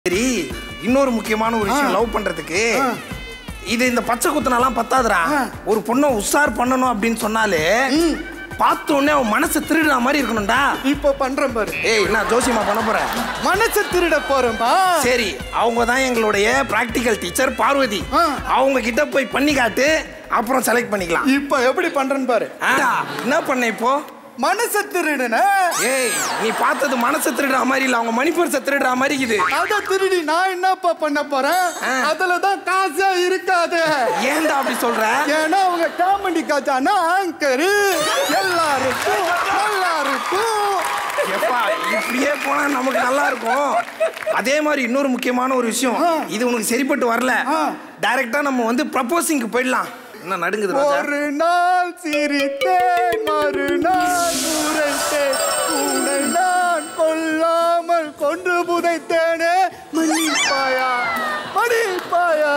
சரி இன்னொரு முக்கியமான ஒரு விஷயம் லவ் பண்றதுக்கு இது இந்த பச்சை குத்தனெல்லாம் பத்தாதுடா ஒரு பொண்ணை உஷார் பண்ணணும் அப்படின்னு சொன்னாலே பார்த்த உடனே அவன் மனசை திருடுற மாதிரி இருக்கணும்டா இப்ப பண்றேன் பாரு ஏய் என்ன ஜோசியமா பண்ண போற மனசை திருட போறேன்பா சரி அவங்க தான் எங்களுடைய பிராக்டிக்கல் டீச்சர் பார்வதி ஆ. அவங்க கிட்ட போய் பண்ணி காட்டு அப்புறம் செலக்ட் பண்ணிக்கலாம் இப்ப எப்படி பண்றேன்னு பாரு ஆ, என்ன பண்ண இப்போ மனசை திருடுன ஏய் நீ பார்த்தது மனசை திருடுற மாதிரி இல்ல அவங்க மணிப்பூர்ஸை திருடுற மாதிரி இருக்குது அத திருடி நான் என்னப்பா பண்ண போறேன் ஆ. அதுலதான் காசா இருக்காது ஏன்டா அப்படி சொல்ற ஏன்னா அவங்க காமெடி காச்சானா ஆங்கரு எல்லாருக்கும் நல்லா இருக்கும் எப்பா இப்படியே போனா நமக்கு நல்லா இருக்கும் அதே மாதிரி இன்னொரு முக்கியமான ஒரு விஷயம் இது உனக்கு சரிப்பட்டு வரல ஆ. டைரக்டா நம்ம வந்து ப்ரப்போசிங்க்கு போயிடலாம் என்ன நடுங்குது ராஜா? ஒரு நாள் சிரித்தேன் மறுநாள் உரைத்தேன் உன்னை நான் கொல்லாமல் கொன்று புதைத்தேனே மன்னிப்பாயா மன்னிப்பாயா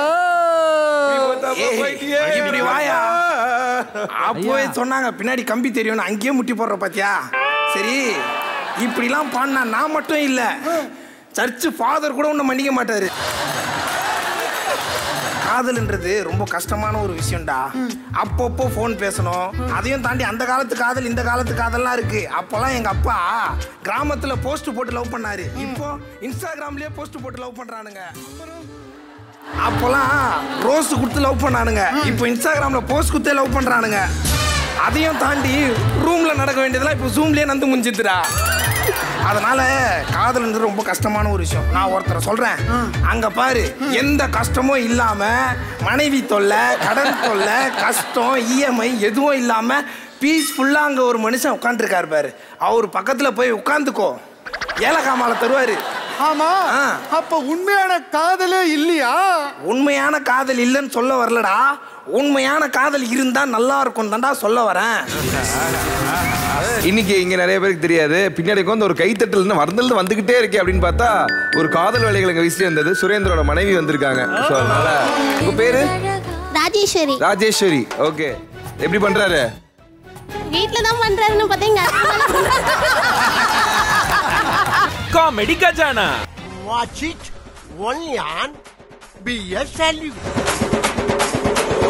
ஏய், இப்படி வாயா அப்போவே சொன்னாங்க பின்னாடி கம்பி தெரியும்னு அங்கேயே முட்டி போடுற பாத்தியா சரி இப்படிலாம் பாடினா நான் மட்டும் இல்ல சர்ச்சு ஃபாதர் கூட ஒன்றும் மன்னிக்க மாட்டாரு காதல்ன்றது ரொம்ப கஷ்டமான ஒரு விஷயம்டா அப்பப்போ ஃபோன் பேசணும் அதையும் தாண்டி அந்த காலத்து காதல் இந்த காலத்து காதல்லாம் இருக்கு அப்போல்லாம் எங்க அப்பா கிராமத்துல போஸ்ட் போட்டு லவ் பண்ணாரு இப்போ இன்ஸ்டாகிராம்லயே போஸ்ட் போட்டு லவ் பண்றானுங்க அப்போல்லாம் ரோஸ் கொடுத்து லவ் பண்ணானுங்க இப்போ இன்ஸ்டாகிராம்ல போஸ்ட் கொடுத்தே லவ் பண்றானுங்க அதையும் தாண்டி ரூம்ல நடக்க வேண்டியதெல்லாம் இப்போ ஜூம்லயே நந்து முடிஞ்சிதுடா அதனால காதல்ன்றது ரொம்ப கஷ்டமான ஒரு விஷயம் நான் ஒருத்தரை சொல்றேன் அங்க பாரு எந்த கஷ்டமும் இல்லாம மனைவி தொல்லை கடன் தொல்லை கஷ்டம் இஎம்ஐ எதுவும் இல்லாம பீஸ்ஃபுல்லா அங்க ஒரு மனுஷன் உட்காந்துருக்காரு பாரு அவர் பக்கத்துல போய் உட்காந்துக்கோ ஏலக்காய் மாலை தருவாரு ஆமா ஆ. அப்ப உண்மையான காதலே இல்லையா உண்மையான காதல் இல்லைன்னு சொல்ல வரலடா உண்மையான காதல் இருந்தா நல்லா இருக்கும் தான்டா சொல்ல வரேன் இன்னைக்கு இங்க நிறைய பேருக்கு தெரியாது பின்னாடி வந்து ஒரு கைத்தட்டல் வரந்தல் வந்துகிட்டே இருக்கே அப்படின்னு பார்த்தா ஒரு காதல் வேலைகள் எங்க வீசிலே இருந்தது சுரேந்திரோட மனைவி வந்திருக்காங்க ஸோ அதனால உங்க பேரு ராஜேஸ்வரி ராஜேஸ்வரி ஓகே எப்படி பண்றாரு வீட்ல தான் பண்றாருன்னு பார்த்தீங்க Comedy Gajana. Watch it only on BSLU.